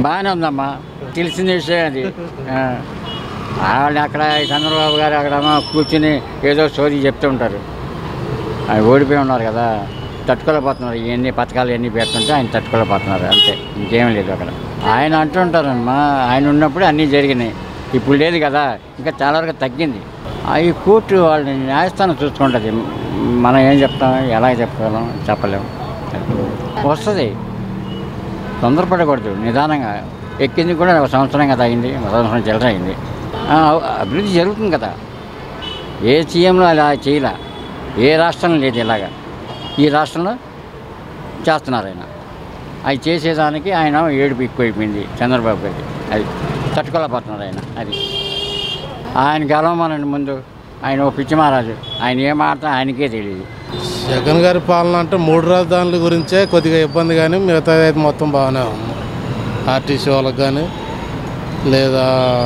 బాగానే ఉందమ్మా తెలిసిన విషయం అది ఆ. వాళ్ళు అక్కడ ఈ చంద్రబాబు గారు అక్కడ కూర్చుని ఏదో స్టోరీ చెప్తూ ఉంటారు ఆయన ఓడిపోయి ఉన్నారు కదా తట్టుకోలేకపోతున్నారు ఎన్ని పథకాలు ఎన్ని పెడుతుంటే ఆయన తట్టుకోలేకపోతున్నారు అంతే ఇంకేం లేదు అక్కడ ఆయన అంటుంటారమ్మా ఆయన ఉన్నప్పుడు అన్నీ జరిగినాయి ఇప్పుడు లేదు కదా ఇంకా చాలా వరకు తగ్గింది ఆ ఈ కోర్టు వాళ్ళని న్యాయస్థానం చూసుకుంటుంది మనం ఏం చెప్తాం ఎలా చెప్పగలం చెప్పలేము వస్తుంది తొందరపడకూడదు నిదానంగా ఎక్కింది కూడా ఒక సంవత్సరం కదా అయింది ఒక సంవత్సరం చిల్లర అయింది ఆ, అభివృద్ధి జరుగుతుంది కదా ఏ సీఎంలో అలా చేయలే ఏ రాష్ట్రంలో లేదు ఇలాగా ఈ రాష్ట్రంలో చేస్తున్నారు ఆయన అవి చేసేదానికి ఆయన ఏడుపు ఎక్కువైపోయింది చంద్రబాబు గారికి అది తట్టుకోలేకపోతున్నారు ఆయన అది ఆయన గెలవమనండి ముందు ఆయన ఓ పిచ్చి మహారాజు ఆయన ఏం మాట ఆయనకే తెలియదు జగన్ గారి పాలన అంటే మూడు రాజధానుల గురించే కొద్దిగా ఇబ్బంది కానీ మిగతా అయితే మొత్తం బాగానే ఉంది ఆర్టీసీ వాళ్ళకి కానీ లేదా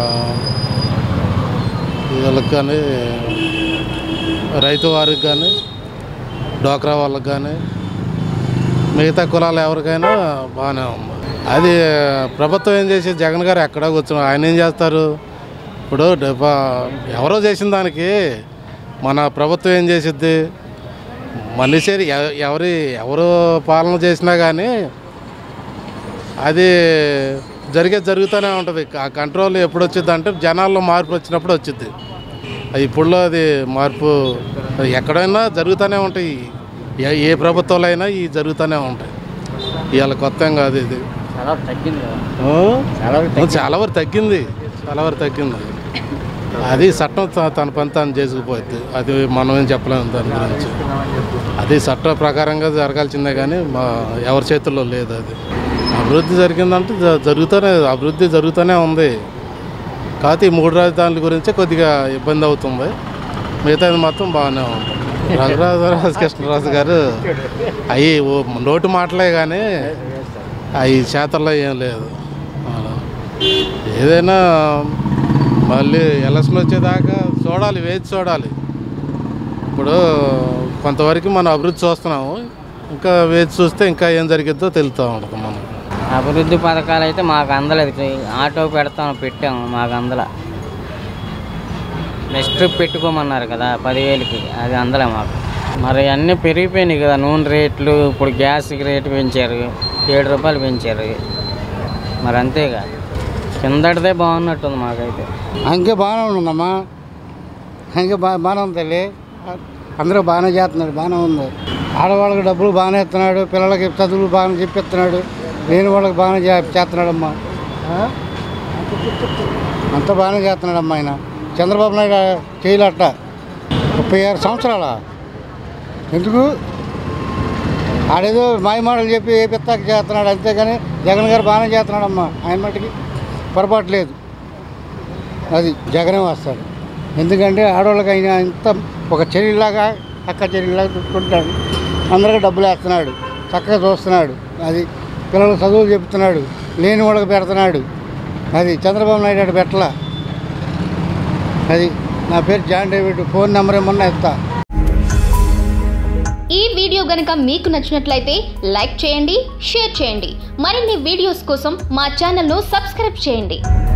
వీళ్ళకి కానీ రైతు వారికి కానీ డోక్రా వాళ్ళకి కానీ మిగతా కులాలు ఎవరికైనా బాగానే ఉంది అది ప్రభుత్వం ఏం చేసి జగన్ గారు ఎక్కడా కూర్చున్నారు ఆయన ఏం చేస్తారు ఇప్పుడు డబ్బా ఎవరో చేసిన దానికి మన ప్రభుత్వం ఏం చేసిద్ది మనిషి ఎ- ఎవరి ఎవరు పాలన చేసినా కానీ అది జరిగే జరుగుతూనే ఉంటుంది ఆ కంట్రోల్ ఎప్పుడు వచ్చింది అంటే జనాల్లో మార్పు వచ్చినప్పుడు వచ్చింది అది ఇప్పుడులో అది మార్పు అది ఎక్కడైనా జరుగుతూనే ఉంటాయి ఏ- ఏ ప్రభుత్వాలు అయినా ఈ జరుగుతూనే ఉంటాయి ఇవాళ కొత్త ఏం కాదు ఇది చాలా తగ్గింది కదా ఆ? చాలా వరకు తగ్గింది. చాలా వరకు తగ్గింది చాలా వరకు తగ్గింది అది చట్టం త- తన పని తాను చేసుకుపోద్ది అది మనం ఏం చెప్పలేము దాని గురించి అది చట్ట ప్రకారంగా జరగాల్సిందే కానీ మా ఎవరి చేతుల్లో లేదు అది అభివృద్ధి జరిగిందంటే జ- జరుగుతూనే అభివృద్ధి జరుగుతూనే ఉంది కాకపోతే ఈ మూడు రాజధానుల గురించి కొద్దిగా ఇబ్బంది అవుతుంది మిగతాది మాత్రం బాగానే ఉంది రఘురాజరాజు కృష్ణరాజు గారు అవి నోటి మాటలే కానీ అవి చేతల్లో ఏం లేదు అలా. ఏదైనా మళ్ళీ ఎలక్షన్ వచ్చేదాకా చూడాలి వేచి చూడాలి ఇప్పుడు కొంతవరకు మనం అభివృద్ధి చూస్తున్నాము ఇంకా వేచి చూస్తే ఇంకా ఏం జరిగిద్దో తెలుస్తూ ఉంటుంది మనం అభివృద్ధి పథకాలు అయితే మాకు అందలేదు ఆటో పెడతాం పెట్టాము మాకు అందల నెక్స్ట్ ట్రిప్ పెట్టుకోమన్నారు కదా పదివేలకి అది అందలే మాకు మరి అన్నీ పెరిగిపోయినాయి కదా నూనె రేట్లు ఇప్పుడు గ్యాస్కి రేటు పెంచారు ఏడు రూపాయలు పెంచారు మరి అంతేగా కిందటిదే బాగున్నట్టుంది మాకైతే అంకే బాగానే ఉందమ్మా అంకే బా బాగానే ఉంది తల్లి అందరూ బాగానే చేస్తున్నాడు బాగానే ఉంది ఆడవాళ్ళకి డబ్బులు బాగానే ఇస్తున్నాడు పిల్లలకి చదువులు బాగానే చెప్పిస్తున్నాడు లేని వాళ్ళకి బాగానే చే- చేస్తున్నాడమ్మా ఆ? అంతా బాగానే చేస్తున్నాడమ్మా ఆయన చంద్రబాబు నాయుడు చేయలేట ముప్పై ఆరు సంవత్సరాల ఎందుకు ఆడేదో మాయమాటలు చెప్పి ఏ పిత్తాకి చేస్తున్నాడు అంతేగాని జగన్ గారు బాగానే చేస్తున్నాడమ్మా ఆయన మట్టుకి పొరపాటు లేదు అది జగనే వస్తాడు ఎందుకంటే ఆడవాళ్ళకి ఆయన ఇంత ఒక చెల్లిలాగా అక్క చెల్లిలాగా చూసుకుంటాడు అందరికీ డబ్బులు వేస్తున్నాడు చక్కగా చూస్తున్నాడు అది పిల్లలకు చదువులు చెప్తున్నాడు లేని వాళ్ళకి పెడుతున్నాడు అది చంద్రబాబు నాయుడు అటు పెట్టలా అది నా పేరు జాన్ డేవిడ్ ఫోన్ నెంబర్ ఏమన్నా ఇస్తా ఈ వీడియో గనుక మీకు నచ్చినట్లయితే లైక్ చేయండి షేర్ చేయండి మరిన్ని వీడియోస్ కోసం మా ఛానల్ను సబ్స్క్రైబ్ చేయండి